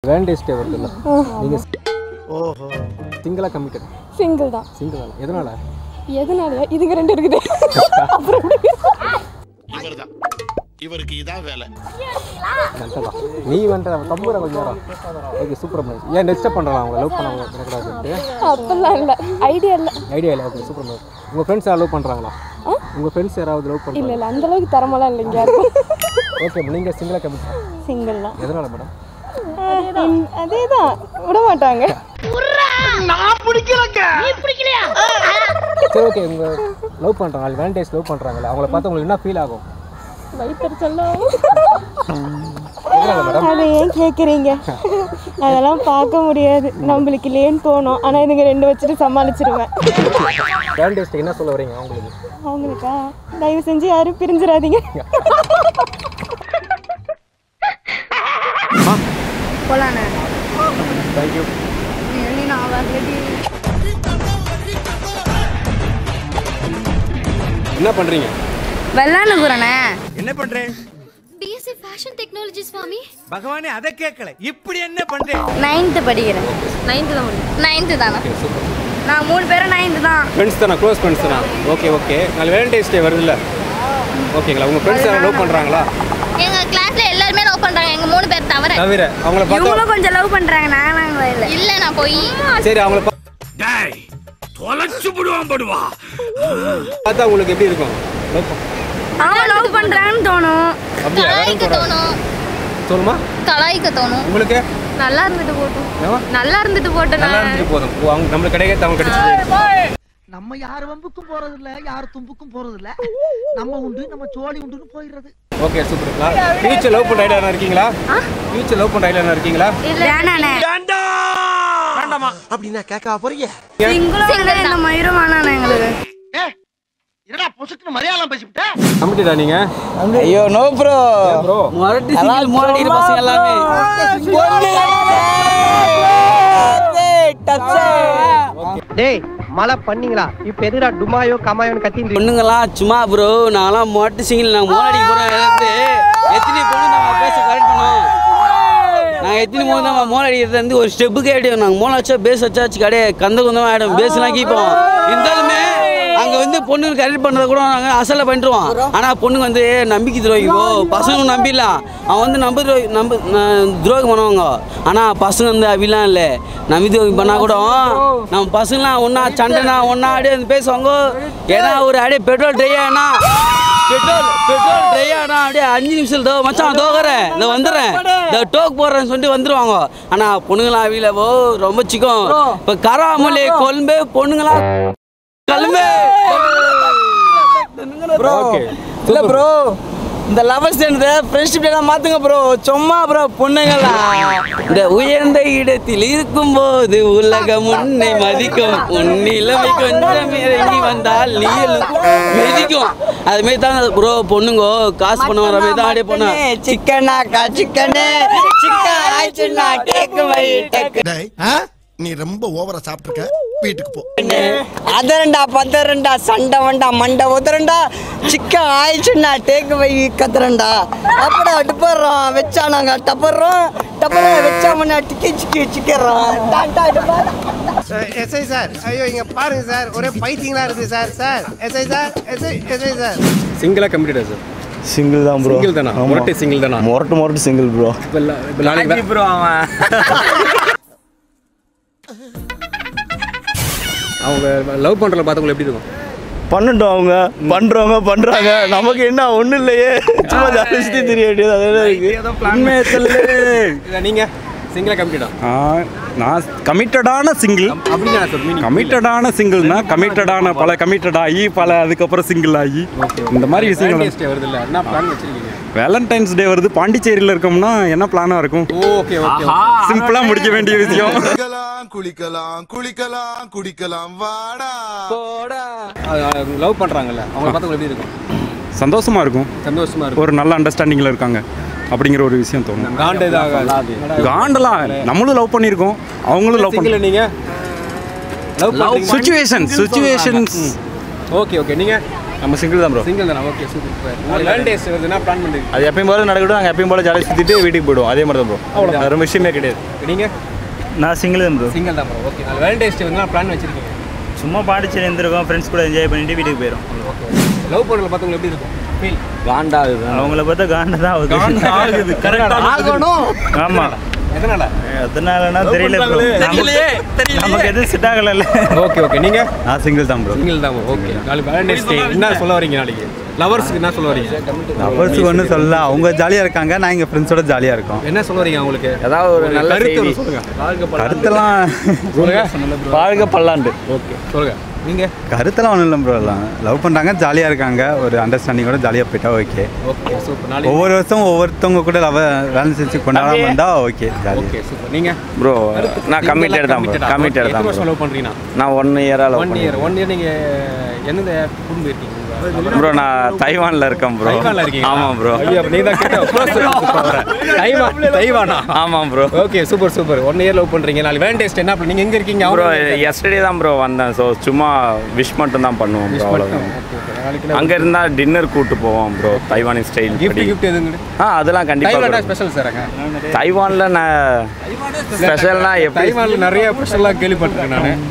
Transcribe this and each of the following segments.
Valentine's டே வருது இல்லை நீங்கள் சிங்கிளாக கமிட்டட் சிங்கிள் தான் சிங்கிள் எதனால எதனாலயா இதுங்க ரெண்டு இருக்குது அப்புறம் எப்படி? இவர்தான் இவருக்கு இதான் வேலை நட்டதா நீ வந்துட்ட கம்பூர கொஞ்சம் நேரம் ஓகே சூப்பர் மேம் ஏன் டிஸ்டர்ப் பண்ணுறான் அவங்க லவ் பண்ண பண்ணக்கூடாதுன்ட்டு அப்படிலாம் இல்லை ஐடியா இல்லை ஐடியா இல்லை ஓகே சூப்பர் மேம் உங்கள் ஃப்ரெண்ட்ஸ் யாராவது லவ் பண்ணுறாங்களா உங்கள் ஃப்ரெண்ட்ஸ் யாராவது லவ் இல்லை பண்ணுறாங்க இல்லை அந்த அளவுக்கு தரமெல்லாம் இல்லைங்க யாருக்கும் ஓகே நீங்கள் சிங்கிளாக கமிட் சிங்கிள் தான் எதனால மேடம் அதே தான் விட மாட்டாங்க சரி ஓகே உங்கள் லவ் பண்ணுறாங்க வேலண்டைன்ஸ் லவ் பண்ணுறாங்களே அவங்கள பார்த்து உங்களுக்கு என்ன ஃபீல் ஆகும் வயிற்றுச்செல்லாம் எதனால மேடம் அதை ஏன் கேட்குறீங்க அதெல்லாம் பார்க்க முடியாது நம்மளுக்கு இல்லையேன்னு தோணும் ஆனால் இதுங்க ரெண்டு வச்சுட்டு சமாளிச்சிருவேன் வேலண்டைன்ஸ் டே என்ன சொல்ல வரீங்க அவங்களுக்கு அவங்களுக்கா தயவு செஞ்சு யாரும் பிரிஞ்சிடாதீங்க போலாண்ணே தேங்க்யூ நான் வரலடி என்ன பண்ணுறீங்க வெள்ளாண்டுக்குறண்ணே என்ன பண்றேன் பிஎஸ்சி ஃபேஷன் டெக்னாலஜி சுவாமி பகவானே அதை கேட்கல இப்படி என்ன பண்றேன் நைன்த்து படிக்கிறேன் நைன்த்து தான் நைன்த்து தானே நான் மூணு பேரும் நைன்த்து தான் ஃப்ரெண்ட்ஸ் தானே க்ளோஸ் ஃப்ரெண்ட்ஸ் தானே ஓகே ஓகே நாளைக்கு வேலண்டைன்ஸ் டே வருதுல்ல ஓகேங்களா உங்கள் ஃப்ரெண்ட்ஸ் யாரும் லவ் பண்ணுறாங்களா எங்க கிளாஸ்ல எல்லாருமே லவ் பண்றாங்க எங்க மூணு பேர் தவிர தவிர அவங்கள பார்த்தா இவங்களும் கொஞ்சம் லவ் பண்றாங்க நாங்களாம் இல்லை இல்ல நான் போய் சரி அவங்கள பா- டேய் தொலைச்சு விடுவான் படுவா பார்த்தா உங்களுக்கு எப்படி இருக்கும் love பண்- அவங்க லவ் பண்றாங்கன்னு தோணும் அப்படியா வேற கலாய்க்க எதுவும் தோணும் சொல்லுமா கலாய்க்க தோணும் உங்களுக்கு நல்லா இருந்துட்டு போட்டும் என்னவா? நல்லா இருந்துட்டு போட்டேன் நல்லா இருந்துட்டு போதும் ஓ, அவங்க நம்மளுக்கு கிடைக்காது அவங்க கிடைச்சது நம்ம யார் வம்புக்கும் போறது இல்ல யார் தும்புக்கும் போறது இல்ல நம்ம உண்டு நம்ம சோழி உண்டுன்னு போயிடுறது ஓகே சூப்பர் ஃபியூச்சர் லவ் பண்ண ஐடியா இருக்கீங்களா ஃபியூச்சர் லவ் பண்ண ஐடியா இருக்கீங்களா வேணாண்ணே அப்படின்னா கேட்க போறீங்க சிங்கிளும் இல்லை இந்த மயிரும் வேணாண்ணே எங்களுக்கு என்னடா பொசுக்கு மரியாதை பேசிவிட்ட கமிட்டிடா நீங்க ஐயோ நோ ப்ரோ ப்ரோ முரட்டு சிங்கிள் மோடி பசங்க எல்லாமே டேய் மழை பண்ணீங்களா இப்ப எதுடா டுமாயோ கமாயோன்னு கத்தி பொண்ணுங்களாம் சும்மா ப்ரோ நாங்களாம் மொட்டை சிங்கிள் நாங்கள் மோடி போகிறோம் வந்து எத்தனை பொண்ணு நம்ம பேச கரெக்ட் பண்ணோம் நாங்கள் எத்தனை மூணு நம்ம மோளை அடிக்கிறது வந்து ஒரு ஸ்டெப்பு கேட்டோம் நாங்கள் மோளை வச்சா பேஸ் வச்சாச்சு கிடையாது கந்த குந்தமாக ஆகிடும் பேஸ்லாம் கீப்போம் இருந்தாலுமே அங்கே வந்து பொண்ணுங்க கரெக்ட் பண்ணுறத கூட நாங்கள் அசலில் பண்ணிடுவோம் ஆனால் பொண்ணுங்க வந்து நம்பிக்கை துரோகிப்போ பசங்க நம்பிடலாம் அவன் வந்து நம்ப துரோகி நம்ப ந- துரோகம் பண்ணுவாங்க ஆனால் பசங்க வந்து அப்படிலாம் இல்லை நம்பி துரோகம் பண்ணால் கூட நம்ம பசங்களாம் ஒன்றா சண்டைனா ஒன்றா அப்படியே வந்து பேசுவாங்க ஏன்னா ஒரு அப்படியே பெட்ரோல் ட்ரை ஆனா பெட்ரோல் பெட்ரோல் ட்ரை ஆனா அப்படியே அஞ்சு நிமிஷம் தோ மச்சான் தோக்குறேன் இந்த வந்துடுறேன் இந்த டோக் போடுறேன்னு சொல்லிட்டு வந்துருவாங்க ஆனால் பொண்ணுங்களாம் அவில ஓ ரொம்ப சிக்கம் இப்போ கராமலே கொழும்பு பொண்ணுங்களாம் கழும்பு ப்ரோ ஓகே இல்ல ப்ரோ இந்த லவர்ஸ் டே ஃப்ரெண்ட்ஷிப் டே மாத்துங்க ப்ரோ சும்மா ப்ரோ பொண்ணுங்களா இந்த உயர்ந்த இடத்தில் இருக்கும்போது உலகம் உன்னை மதிக்கும் உன் இளமை கொஞ்சம் இறங்கி வந்தால் நீ மிதிக்கும் அது மாதிரி தான் ப்ரோ பொண்ணுங்க காசு பண்ண வர மாதிரி தான் ஆடிய பொண்ணு சிக்கனாக்கா சிக்கனு சிக்கன் ஆயிடுச்சுன்னா கேக்கு வை டக்கு டேய் நீ ரொம்ப ஓவரா சாப்பிட்டுருக்க வீட்டுக்கு போ அதரண்டா பதரண்டா சண்டை வண்டா மண்டை உதரண்டா சிக்கன் ஆயிடுச்சுன்னா டேக்கு வை கத்துறண்டா அப்படா அடுப்படுறோம் வச்சா நாங்க டப்படுறோம் டப்பற வச்சா முன்னா டிக்கி சிக்கி சிக்கிறோம் டாட்டா எஸ்ஐ சார் ஐயோ இங்க பாருங்க சார் ஒரே பைத்தியங்களா இருக்கு sir sir SI sir SI SI sir சிங்கிளா கமிட்டிடா சார் சிங்கிள் தான் ப்ரோ சிங்கிள் தானா முரட்டை சிங்கிள் தானா முரட்டு முரட்டு சிங்கிள் ப்ரோ இப்போ இல்ல- இப்போ நாளைக்கு வே- ப்ரோ அவன் அவங்க லவ் பண்றத பார்த்து உங்களுக்கு எப்படி இருக்கும் பண்ணட்டும் அவங்க பண்றவங்க பண்றாங்க நமக்கு என்ன ஒண்ணும் இல்லையே சும்மா ஜாலிச்சு தெரிய வேண்டியது அதெல்லாம் இருக்கு உண்மையை சொல்லு இல்லை நீங்க சிங்கிளா கமிட்டிடா நான் கமிட்டடான சிங்கிள் அப்படின்னா சார் மீனிங் கமிட்டடான சிங்கிள்னா கமிட்டடான பல கமிட்டட் ஆகி பல அதுக்கப்புறம் சிங்கிள் ஆகி இந்த மாதிரி விஷயங்கள் வேலண்டைன்ஸ் டே வருது இல்ல என்ன பிளான் வச்சிருக்கீங்க வேலண்டைன்ஸ் டே வருது பாண்டிச்சேரியில் இருக்கோம்னா என்ன பிளானாக இருக்கும் ஓகே ஓகே சிம்பிளாக முடிக்க வேண்டிய விஷயம் குளிக்கலாம் குளிக்கலாம் குளிக்கலாம் குடிக்கலாம் வாடா லவ் பண்றாங்கல்ல அவங்க பார்த்து உங்களுக்கு எப்படி இருக்கும் சந்தோஷமா இருக்கும் சந்தோஷமா இருக்கும் ஒரு நல்ல அண்டர்ஸ்டாண்டிங்கில் இருக்காங்க அப்படிங்கிற ஒரு விஷயம் தோணும் காண்டு இதாகாது காண்டலாம் நம்மளும் லவ் பண்ணியிருக்கோம் அவங்களும் லவ் சிங்கிள் பண்ணி நீங்க love situation situations okay okay நீங்க நம்ம சிங்கிள் தான் ப்ரோ சிங்கிள் தானே ஓகே சூப்பர் உங்களுக்கு வேலண்டைன்ஸ் வருது என்ன பிளான் பண்ணுறீங்க அது எப்பயும் போல நடக்கட்டும் நாங்கள் எப்பயும் போல ஜாலியாக சுற்றிட்டு வீட்டுக்கு போயிடுவோம் அதே மாதிரி தான் ப்ரோ அவ்வளோ வேறு விஷயமே கிடையாது நீங்கள் நான் சிங்கிள் தான் ப்ரோ சிங்கிள் தான் ப்ரோ ஓகே நாளைக்கு வேலண்டைன்ஸ் டே வந்து என்ன பிளான் வச்சிருக்கீங்க சும்மா பாண்டிச்சேரி இருந்திருக்கோம் ஃப்ரெண்ட்ஸ் கூட என்ஜாய் பண்ணிட்டு வீட்டுக்கு போயிடும் ஓகே லவ் பண்ணுறதுல பார்த்தவங்க எப்படி இருக்கும் ஃபீல் காண்டாகுது அவங்கள பார்த்தா காண்டா தான் ஆகுது ஆகுது கரெக்டாக ஆகணும் ஆமாம் எதனால அதனாலனா தெரியல ப்ரோ நமக்கு எதுவும் செட் ஆகலைல்ல ஓகே ஓகே நீங்கள் நான் சிங்கிள் தான் ப்ரோ சிங்கிள் தான் ஓகே நாளைக்கு வேலண்டைன்ஸ் டே என்ன சொல்ல வரீங்க நாளைக்கு லவர்ஸ்க்கு என்ன சொல்ல வரீங்க லவர்ஸுக்கு ஒன்றும் சொல்லல அவங்க ஜாலியாக இருக்காங்க நான் எங்கள் ஃப்ரெண்ட்ஸோட ஜாலியாக இருக்கோம் என்ன சொல்ல வரீங்க அவங்களுக்கு ஏதாவது ஒரு நல்ல கருத்து செய்தி ஒன்று சொல்லுங்க கருத்தெல்லாம் சொல்லுங்க வாழ்க பல்லாண்டு ஓகே சொல்லுங்க நீங்க கருத்தெல்லாம் ஒன்றும் இல்லை ப்ரோ எல்லாம் லவ் பண்ணுறாங்க ஜாலியாக இருக்காங்க ஒரு அண்டர்ஸ்டாண்டிங்கோட ஜாலியாக போயிட்டா ஓகே ஓகே சூப்பர் நாளைக்கு ஒவ்வொரு வருஷம் ஒவ்வொருத்தவங்க கூட லவ் வேலை செஞ்சு கொண்டாடாம இருந்தால் ஓகே ஜாலி ஓகே சூப்பர் நீங்க ப்ரோ நான் கமிட்டட் தான் ப்ரோ கமிட்டட் தான் வருஷம் bro. லவ் பண்றீங்க நான் ஒன் இயராக லவ் ஒன் பண்ணி இயர் ஒன் இயர் நீங்க எந்தெந்த குடும்பம் இருக்கீங்க ப்ரோ நான் தைவானில் இருக்கேன் ப்ரோ தைவான்ல இருக்கீங்க ஆமாம் ப்ரோ ஐயோ நீ தான் கேட்ட தைவான் தைவானா ஆமாம் bro okay super super one year love பண்றீங்க நாளைக்கு வேலண்டைன்ஸ் டே என்ன பண்ண நீங்க எங்க இருக்கீங்க ப்ரோ அவங்க எஸ்டர்டே தான் ப்ரோ வந்தேன் ஸோ சும்மா விஷ் மட்டும் தான் பண்ணுவோம் ப்ரோ அவ்வளோதான் ஓகே ஓகே நாளைக்கு அங்கே இருந்தால் டின்னர் கூட்டு போவோம் ப்ரோ தைவானி ஸ்டைல் கிஃப்ட் படி கிஃப்ட் எதுங்க ஆ அதெல்லாம் தைவான்ல கண்டிப்பாக ஸ்பெஷல் சார் அங்க தைவானில் நான் ஸ்பெஷல்னா எப்படி தைவான்ல நிறைய ஸ்பெஷலாக கேள்விப்பட்டிருக்கேன் நான்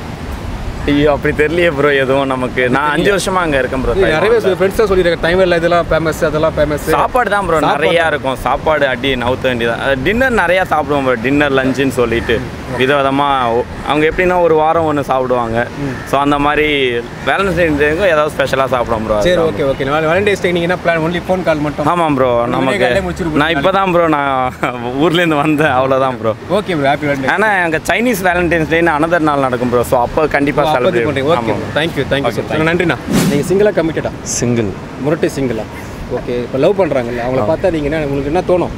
ஐயோ அப்படி தெரியலையே ப்ரோ எதுவும் நமக்கு நான் அஞ்சு வருஷமா அங்கே இருக்கேன் ப்ரோ நிறைய பேர் ஃப்ரெண்ட்ஸ் தான் சொல்லியிருக்காங்க தைவான்ல இதெல்லாம் ஃபேமஸ் அதெல்லாம் ஃபேமஸ் சாப்பாடு தான் ப்ரோ நிறையா இருக்கும் சாப்பாடு அடி நவுத்த வேண்டியதான் டின்னர் நிறையா சாப்பிடுவோம் ப்ரோ டின்னர் லஞ்சுன்னு சொல்லிட்டு விதவிதமாக அவங்க எப்படின்னா ஒரு வாரம் ஒன்று சாப்பிடுவாங்க ஸோ அந்த மாதிரி வேலன்டைன்ஸ் டேக்கும் ஏதாவது ஸ்பெஷலாக சாப்பிடுவோம் ப்ரோ சரி ஓகே ஓகே நாளை வேலண்டைன்ஸ் டே நீங்க என்ன பிளான் ஒன்லி ஃபோன் கால் மட்டும் ஆமாம் ப்ரோ நமக்கு காலையிலே முடிச்சிட்டு நான் இப்போ தான் ப்ரோ நான் ஊர்லேருந்து வந்தேன் அவ்வளோதான் bro okay bro happy valentine's ஆனால் அங்கே சைனீஸ் வேலண்டைன்ஸ் டேன்னு அனதர் நாள் நடக்கும் ப்ரோ ஸோ அப்போ கண்டிப்பாக அப்போதைக்கு செலிப்ரேட் பண்ணுறீங்க ஓகே ஆமாம் தேங்க்யூ தேங்க்யூ Okay, சார் நன்றிண்ணா நீங்கள் சிங்கிளாக கமிட்டடா சிங்கிள் முரட்டை சிங்கிளா ஓகே இப்போ லவ் பண்ணுறாங்கல்ல அவங்கள பார்த்தா நீங்கள் என்ன உங்களுக்கு என்ன தோணும்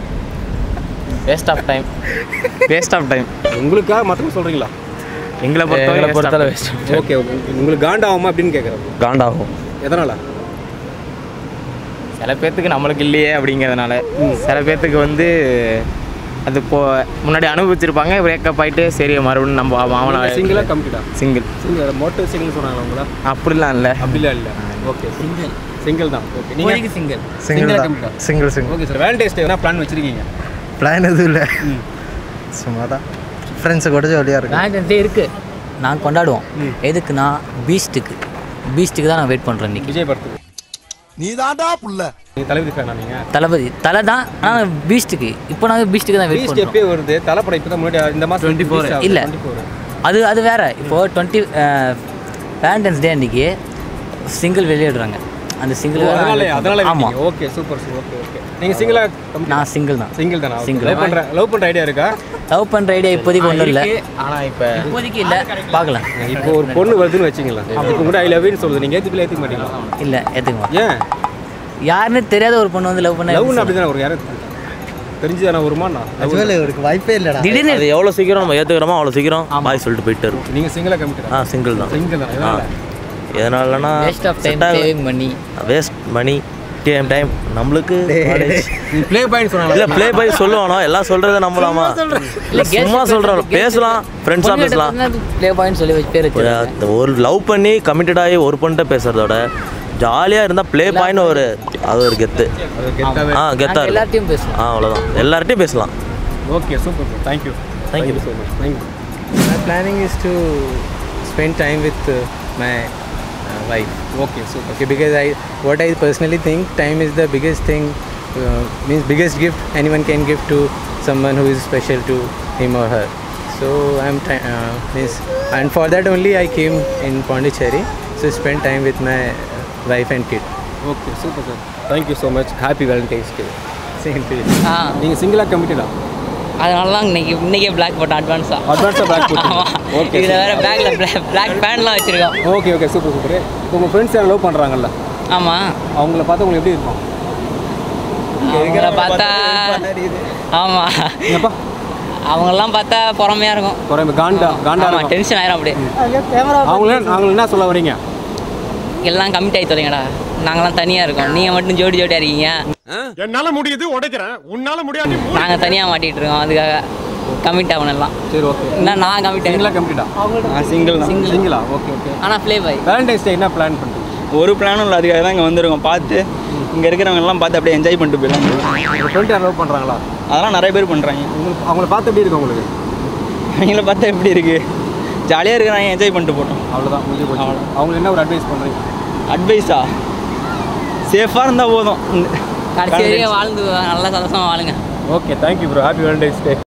waste of time waste of time உங்களுக்கா மற்றவங்க சொல்கிறீங்களா எங்களை பொறுத்தவரை பொறுத்தவரை வேஸ்ட் ஓகே ஓகே உங்களுக்கு காண்டாகுமா அப்படின்னு கேட்குறேன் காண்டாகும் எதனால் சில பேர்த்துக்கு நம்மளுக்கு இல்லையே அப்படிங்கிறதுனால சில பேர்த்துக்கு வந்து அது இப்போ முன்னாடி அனுபவிச்சிருப்பாங்க பிரேக்கப் ஆயிட்டு சரி மறுபடியும் நம்ம அவனை சிங்கிளாக கமிட்டடா சிங்கிள் சிங்கிள் மோட்டர் சிங்கிள் சொன்னாங்களா உங்களா அப்படிலாம் இல்லை அப்படிலாம் இல்லை ஓகே சிங்கிள் சிங்கிள் தான் ஓகே நீங்கள் சிங்கிள் சிங்கிளாக கமிட்டா single single okay sir valentine's day என்ன பிளான் வச்சிருக்கீங்க பிளான் எதுவும் இல்லை சும்மா தான் ஃப்ரெண்ட்ஸு கூட ஜாலியாக இருக்கும் வேலண்டைன்ஸ் டே இருக்கு நான் கொண்டாடுவோம் எதுக்குன்னா பீஸ்ட்டுக்கு பீஸ்ட்டுக்கு தான் நான் வெயிட் பண்ணுறேன் இன்னைக்கு விஜய் படத்துக்கு நீ தாண்டா புள்ள நீங்கள் தளபதி ஃபேனா நீங்கள் தளபதி தலை தான் ஆனால் பீஸ்ட்டுக்கு இப்போ நாங்கள் பீஸ்ட்டுக்கு தான் வெயிட் பீஸ்ட் பண்ணுறோம் எப்பயே வருது தலைப்படம் இப்போ தான் முன்னாடி இந்த மாதம் டுவெண்ட்டி ஃபோர் இல்ல. அது அது வேற இப்போ டுவெண்ட்டி வேலண்டைன்ஸ் டே அன்னைக்கு சிங்கிள் வெளியிடுறாங்க அந்த சிங்கிள் அதனால அதனால ஆமாம் ஓகே சூப்பர் ஓகே ஓகே நீங்கள் சிங்கிளாக நான் சிங்கிள் தான் சிங்கிள் தானா Single. லவ் பண்ணுற லவ் பண்ணுற ஐடியா இருக்கா லவ் பண்ணுற ஐடியா இப்போதைக்கு ஒன்றும் இல்லை ஆனால் இப்போ இப்போதைக்கு இல்லை பார்க்கலாம் இப்போ ஒரு பொண்ணு வருதுன்னு வச்சிங்களேன் இப்போ கூட ஐ லவ்னு சொல்லுது நீங்கள் ஏற்றுக்கல ஏற்றுக்க மாட்டீங்களா இல்லை ஏற்றுக்குமா ஏன் யாருன்னு தெரியாத ஒரு பொண்ணு வந்து லவ் பண்ண லவ்னு அப்படி தானே ஒரு யாரும் தெரிஞ்சு தானே வருமாண்ணா இவருக்கு வாய்ப்பே இல்லைடா திடீர்னு அது எவ்வளோ சீக்கிரம் நம்ம ஏற்றுக்கிறோமோ அவ்வளோ சீக்கிரம் பாய் சொல்லிட்டு போயிட்டு இருக்கும் நீங்கள் சிங்கிளாக கமிட்டட் ஆ சிங்கிள் தான் சிங்கிள் தான் எதனால எதனாலனா வேஸ்ட் ஆஃப் டைம் சேவிங் பண்ணி வேஸ்ட் மணி டைம் டைம் நம்மளுக்கு நீ ப்ளே பாயிண்ட் சொன்னாங்க இல்லை ப்ளே பை சொல்லுவானோ எல்லாம் சொல்கிறத நம்பலாமா இல்லை சும்மா சொல்கிறோம் பேசலாம் ஃப்ரெண்ட்ஸாக பேசலாம் ப்ளே பாயிண்ட் சொல்லி வச்சு பேர் வச்சு ஒரு- ஒரு லவ் பண்ணி கமிட்டட் ஆகி ஒரு பண்ணிட்ட பேசுறதோட ஜாலியாக இருந்தால் ப்ளே பாயிண்ட் ஒரு அது ஒரு கெத்து அது கெத்தாவே ஆ கெத்தா இருக்கும் எல்லார்ட்டையும் பேசலாம் ஆ அவ்வளோதான் எல்லார்ட்டையும் பேசலாம் okay super bro thank you Thank you. So much thank you My planning is to spend time with uh, my uh, wife. Okay super Okay, because I what I personally think time is the biggest thing, uh, means biggest gift anyone can give to someone who is special to him or her. So I'm try- uh, means and for that only I came in Pondicherry. So spend time with my uh, wife and kid. Okay super sir thank you so much happy valentine's day Same to you. ஆ நீங்கள் சிங்கிளாக கமிட்டடா அதனால தான் இன்னைக்கு இன்னைக்கே black போட்டேன் அட்வான்ஸாக அட்வான்ஸாக பேக் போட்டு ஓகே இதில் வேற பேக்ல பிளாக் பேண்ட்லாம் வச்சிருக்கோம் ஓகே ஓகே சூப்பர் சூப்பர் இப்போ உங்கள் ஃப்ரெண்ட்ஸ் யாரும் லவ் பண்ணுறாங்கல்ல ஆமாம் அவங்கள பார்த்தா உங்களுக்கு எப்படி இருக்கும் அவங்கள பார்த்தா ஆமாம் என்னப்பா அவங்களெல்லாம் பார்த்தா பொறாமையாக இருக்கும் குறைய காண்டா காண்டா ஆமாம் இருக்கும். டென்ஷன் ஆயிரும் அப்படியே அவங்கள அவங்க என்ன சொல்ல வரீங்க எல்லாம் கமிட் ஆகி தொலைங்கடா நாங்களாம் தனியாக இருக்கோம் நீங்கள் மட்டும் ஜோடி ஜோடியாக இருக்கீங்க என்னால முடியுது உடைக்கிறேன் உன்னால முடியாது நாங்கள் தனியாக மாட்டிகிட்டு இருக்கோம் அதுக்காக கமிட் ஆகணும் எல்லாம் சரி ஓகே என்ன நான் கமிட் சிங்கிளாக ஆகணும் கம்ப்ளீட்டா Single. சிங்கிளா ஓகே ஓகே ஆனால் ப்ளே பாய் வேலண்டைன்ஸ் டே என்ன பிளான் பண்ணுறீங்க ஒரு பிளானும் இல்லை அதுக்காக தான் இங்கே வந்திருக்கோம் பார்த்து இங்கே இருக்கிறவங்க எல்லாம் பார்த்து அப்படியே என்ஜாய் பண்ணிட்டு போயிடலாம் உங்கள் ஃப்ரெண்ட் யாரும் லவ் பண்ணுறாங்களா அதெல்லாம் நிறைய பேர் பண்ணுறாங்க உங்களுக்கு அவங்கள பார்த்து எப்படி இருக்கு உங்களுக்கு அவங்கள பார்த்தா எப்படி இருக்குது ஜாலியாக இருக்கிறாங்க என்ஜாய் பண்ணிட்டு போட்டோம் அவ்வளோதான் முடிஞ்சு போச்சு அவங்களுக்கு என்ன ஒரு அட்வைஸ் பண்ணுறீங்க அட்வைஸா சேஃபாக இருந்தால் போதும் கடைசி வரைக்கும் வாழ்ந்து நல்லா சந்தோஷமாக வாழுங்க okay thank you bro happy valentine's டே